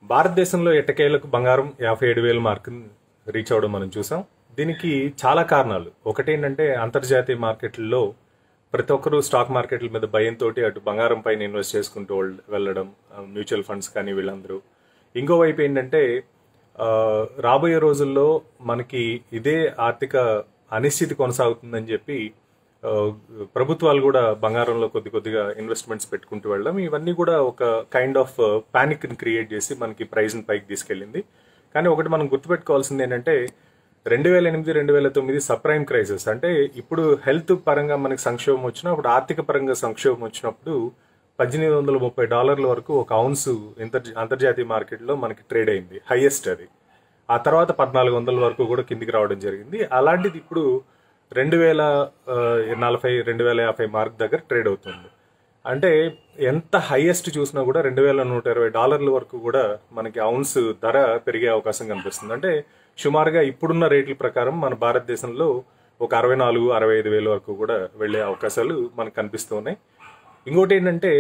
భారతదేశంలో ఎట్టకేలకు బంగారం యాభై ఏడు వేల మార్కుని రీచ్ అవ్వడం మనం చూసాం దీనికి చాలా కారణాలు ఒకటేంటంటే అంతర్జాతీయ మార్కెట్లలో ప్రతి ఒక్కరూ స్టాక్ మార్కెట్ల మీద భయంతో అటు బంగారం పైన ఇన్వెస్ట్ చేసుకుంటూ వెళ్- వెళ్ళడం మ్యూచువల్ ఫండ్స్ కానీ వీళ్ళందరూ ఇంకోవైపు ఏంటంటే ఆ, రాబోయే రోజుల్లో మనకి ఇదే ఆర్థిక అనిశ్చితి కొనసాగుతుందని చెప్పి ఆ, ప్రభుత్వాలు కూడా బంగారంలో కొద్ది కొద్దిగా ఇన్వెస్ట్మెంట్స్ పెట్టుకుంటూ వెళ్ళడం ఇవన్నీ కూడా ఒక కైండ్ ఆఫ్ పానిక్ ని క్రియేట్ చేసి మనకి ప్రైస్ పైకి తీసుకెళ్ళింది కానీ ఒకటి మనం గుర్తుపెట్టుకోవాల్సింది ఏంటంటే రెండు వేల ఎనిమిది రెండు వేల తొమ్మిది సప్రైమ్ క్రైసిస్ అంటే ఇప్పుడు హెల్త్ పరంగా మనకి సంక్షోభం వచ్చినా అప్పుడు ఆర్థిక పరంగా సంక్షోభం వచ్చినప్పుడు పద్దెనిమిది వందల ముప్పై డాలర్ల వరకు ఒక ఔన్స్ ఇంతర్ అంతర్జాతీయ మార్కెట్లో మనకి ట్రేడ్ అయింది హైయెస్ట్ అది ఆ తర్వాత పద్నాలుగు వందల వరకు కూడా కిందికి రావడం జరిగింది అలాంటిది ఇప్పుడు రెండు వేల ఆ, నలభై రెండు వేల యాభై మార్క్ దగ్గర ట్రేడ్ అవుతుంది అంటే ఎంత హైయెస్ట్ చూసినా కూడా రెండు వేల నూట ఇరవై డాలర్ల వరకు కూడా మనకి ఔన్స్ ధర పెరిగే అవకాశం కనిపిస్తుంది అంటే సుమారుగా ఇప్పుడున్న రేట్ల ప్రకారం మన భారతదేశంలో ఒక అరవై నాలుగు అరవై ఐదు వేల వరకు కూడా వెళ్ళే అవకాశాలు మనకు కనిపిస్తూ ఉన్నాయి ఇంకోటి ఏంటంటే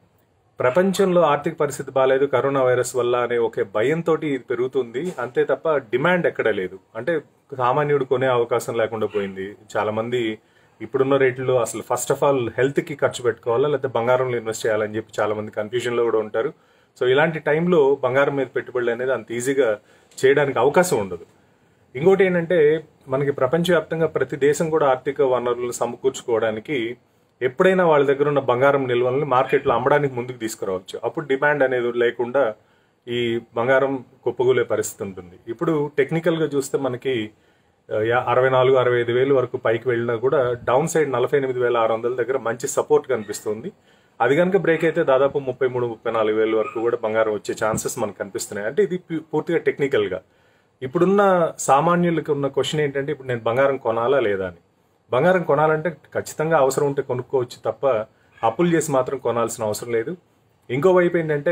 ప్రపంచంలో ఆర్థిక పరిస్థితి బాగాలేదు కరోనా వైరస్ వల్ల అనే ఒక భయంతో ఇది పెరుగుతుంది అంతే తప్ప డిమాండ్ ఎక్కడ లేదు అంటే సామాన్యుడు కొనే అవకాశం లేకుండా పోయింది చాలా మంది ఇప్పుడున్న రేట్లో అసలు ఫస్ట్ ఆఫ్ ఆల్ హెల్త్ కి ఖర్చు పెట్టుకోవాలా లేకపోతే బంగారంలో ఇన్వెస్ట్ చేయాలని చెప్పి చాలా మంది కన్ఫ్యూజన్ లో కూడా ఉంటారు సో ఇలాంటి టైంలో బంగారం మీద పెట్టుబడులు అనేది అంత ఈజీగా చేయడానికి అవకాశం ఉండదు ఇంకోటి ఏంటంటే మనకి ప్రపంచవ్యాప్తంగా ప్రతి దేశం కూడా ఆర్థిక వనరులను సమకూర్చుకోవడానికి ఎప్పుడైనా వాళ్ళ దగ్గర ఉన్న బంగారం నిల్వలను మార్కెట్లో అమ్మడానికి ముందుకు తీసుకురావచ్చు అప్పుడు డిమాండ్ అనేది లేకుండా ఈ బంగారం కుప్పగూలే పరిస్థితి ఉంటుంది ఇప్పుడు టెక్నికల్ గా చూస్తే మనకి ఆ, యా- అరవై నాలుగు అరవై ఐదు వేలు వరకు పైకి వెళ్ళినా కూడా డౌన్ సైడ్ నలభై ఎనిమిది వేల ఆరు వందల దగ్గర మంచి సపోర్ట్ కనిపిస్తుంది అది కనుక బ్రేక్ అయితే దాదాపు ముప్పై మూడు ముప్పై నాలుగు వేల వరకు కూడా బంగారం వచ్చే ఛాన్సెస్ మనకు కనిపిస్తున్నాయి అంటే ఇది పూ- పూర్తిగా టెక్నికల్ గా ఇప్పుడున్న సామాన్యులకు ఉన్న క్వశ్చన్ ఏంటంటే ఇప్పుడు నేను బంగారం కొనాలా లేదా అని బంగారం కొనాలంటే ఖచ్చితంగా అవసరం ఉంటే కొనుక్కోవచ్చు తప్ప అప్పులు చేసి మాత్రం కొనాల్సిన అవసరం లేదు ఇంకోవైపు ఏంటంటే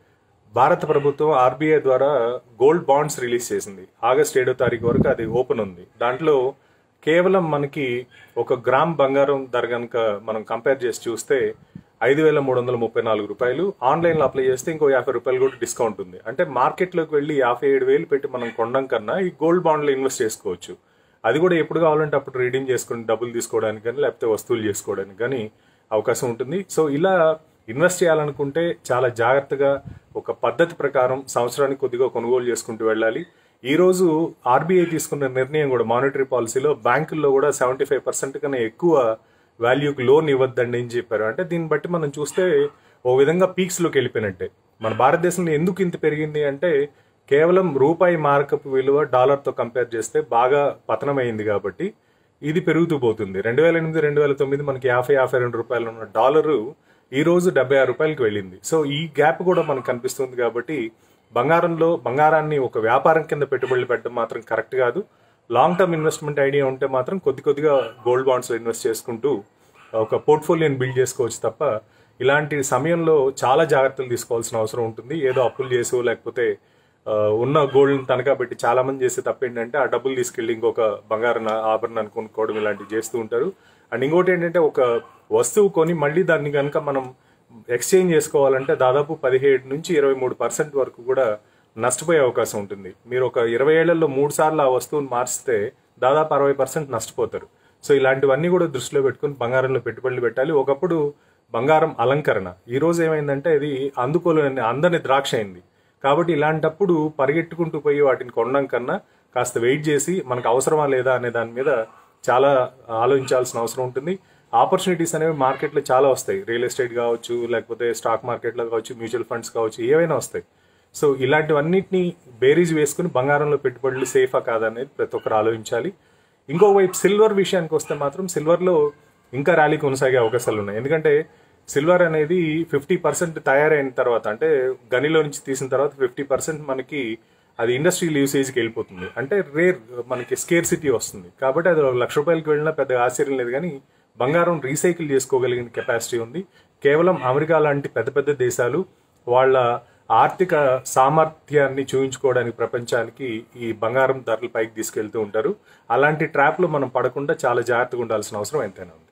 భారత ప్రభుత్వం ఆర్బీఐ ద్వారా గోల్డ్ బాండ్స్ రిలీజ్ చేసింది ఆగస్ట్ ఏడో తారీఖు వరకు అది ఓపెన్ ఉంది దాంట్లో కేవలం మనకి ఒక గ్రామ్ బంగారం ధర కనుక మనం కంపేర్ చేసి చూస్తే ఐదు వేల మూడు వందల ముప్పై నాలుగు రూపాయలు ఆన్లైన్లో అప్లై చేస్తే ఇంకో యాభై రూపాయలు కూడా డిస్కౌంట్ ఉంది అంటే మార్కెట్లోకి వెళ్ళి యాభై ఏడు వేలు పెట్టి మనం కొనడం కన్నా ఈ గోల్డ్ బాండ్లో ఇన్వెస్ట్ చేసుకోవచ్చు అది కూడా ఎప్పుడు కావాలంటే అప్పుడు రీడీమ్ చేసుకుని డబ్బులు తీసుకోవడానికి కానీ లేకపోతే వస్తువులు చేసుకోవడానికి కానీ అవకాశం ఉంటుంది సో ఇలా ఇన్వెస్ట్ చేయాలనుకుంటే చాలా జాగ్రత్తగా ఒక పద్ధతి ప్రకారం సంవత్సరానికి కొద్దిగా కొనుగోలు చేసుకుంటూ వెళ్ళాలి ఈ రోజు ఆర్బీఐ తీసుకున్న నిర్ణయం కూడా మానిటరీ పాలసీలో బ్యాంకుల్లో కూడా సెవెంటీ ఫైవ్ పర్సెంట్ కన్నా ఎక్కువ వాల్యూకి లోన్ ఇవ్వద్దండి అని చెప్పారు అంటే దీన్ని బట్టి మనం చూస్తే ఓ విధంగా పీక్స్ లోకి వెళ్ళిపోయినట్టే మన భారతదేశంలో ఎందుకు ఇంత పెరిగింది అంటే కేవలం రూపాయి మార్కప్ విలువ డాలర్ తో కంపేర్ చేస్తే బాగా పతనమైంది కాబట్టి ఇది పెరుగుతూ పోతుంది రెండు వేల ఎనిమిది రెండు వేల తొమ్మిది మనకి యాభై యాభై రెండు రూపాయలు ఉన్న డాలరు ఈ రోజు డెబ్బై ఆరు రూపాయలకి వెళ్ళింది సో ఈ గ్యాప్ కూడా మనకు కనిపిస్తుంది కాబట్టి బంగారంలో బంగారాన్ని ఒక వ్యాపారం కింద పెట్టుబడులు పెట్టడం మాత్రం కరెక్ట్ కాదు లాంగ్ టర్మ్ ఇన్వెస్ట్మెంట్ ఐడియా ఉంటే మాత్రం కొద్ది కొద్దిగా గోల్డ్ బాండ్స్ లో ఇన్వెస్ట్ చేసుకుంటూ ఒక పోర్ట్ఫోలియోని బిల్డ్ చేసుకోవచ్చు తప్ప ఇలాంటి సమయంలో చాలా జాగ్రత్తలు తీసుకోవాల్సిన అవసరం ఉంటుంది ఏదో అప్పులు చేసో లేకపోతే ఆ, ఉన్న గోల్డ్ తనఖా పెట్టి చాలా మంది చేసే తప్పు ఏంటంటే ఆ డబ్బులు తీసుకెళ్లి ఇంకొక బంగారం ఆభరణాన్ని కొనుక్కోవడం ఇలాంటివి చేస్తూ ఉంటారు అండ్ ఇంకోటి ఏంటంటే ఒక వస్తువు కొని మళ్ళీ దాన్ని కనుక మనం ఎక్స్చేంజ్ చేసుకోవాలంటే దాదాపు పదిహేడు నుంచి ఇరవై మూడు పర్సెంట్ వరకు కూడా నష్టపోయే అవకాశం ఉంటుంది మీరు ఒక ఇరవై ఏళ్లలో మూడు సార్లు ఆ వస్తువుని మార్చితే దాదాపు అరవై పర్సెంట్ నష్టపోతారు సో ఇలాంటివన్నీ కూడా దృష్టిలో పెట్టుకుని బంగారంలో పెట్టుబడులు పెట్టాలి ఒకప్పుడు బంగారం అలంకరణ ఈ రోజు ఏమైందంటే ఇది అందుకోలేని అందని ద్రాక్ష అయింది కాబట్టి ఇలాంటప్పుడు పరిగెట్టుకుంటూ పోయి వాటిని కొనడం కన్నా కాస్త వెయిట్ చేసి మనకు అవసరమా లేదా అనే దాని మీద చాలా ఆలోచించాల్సిన అవసరం ఉంటుంది ఆపర్చునిటీస్ అనేవి మార్కెట్లో చాలా వస్తాయి రియల్ ఎస్టేట్ కావచ్చు లేకపోతే స్టాక్ మార్కెట్లో కావచ్చు మ్యూచువల్ ఫండ్స్ కావచ్చు ఏవైనా వస్తాయి సో ఇలాంటివన్నిటిని బేరీజ్ వేసుకుని బంగారంలో పెట్టుబడులు సేఫా కాదనేది ప్రతి ఒక్కరు ఆలోచించాలి ఇంకో వైపు సిల్వర్ విషయానికి వస్తే మాత్రం సిల్వర్లో ఇంకా ర్యాలీ కొనసాగే అవకాశాలు ఉన్నాయి ఎందుకంటే సిల్వర్ అనేది ఫిఫ్టీ పర్సెంట్ తయారైన తర్వాత అంటే గనిలో నుంచి తీసిన తర్వాత ఫిఫ్టీ పర్సెంట్ మనకి అది ఇండస్ట్రియల్ యూసేజ్కి వెళ్ళిపోతుంది అంటే రేర్ మనకి స్కేర్ సిటీ వస్తుంది కాబట్టి అది ఒక లక్ష రూపాయలకి వెళ్ళినా పెద్ద ఆశ్చర్యం లేదు కానీ బంగారం రీసైకిల్ చేసుకోగలిగిన కెపాసిటీ ఉంది కేవలం అమెరికా లాంటి పెద్ద పెద్ద దేశాలు వాళ్ళ ఆర్థిక సామర్థ్యాన్ని చూపించుకోవడానికి ప్రపంచానికి ఈ బంగారం ధరలు పైకి తీసుకెళ్తూ ఉంటారు అలాంటి ట్రాప్లో మనం పడకుండా చాలా జాగ్రత్తగా ఉండాల్సిన అవసరం ఎంతైనా ఉంది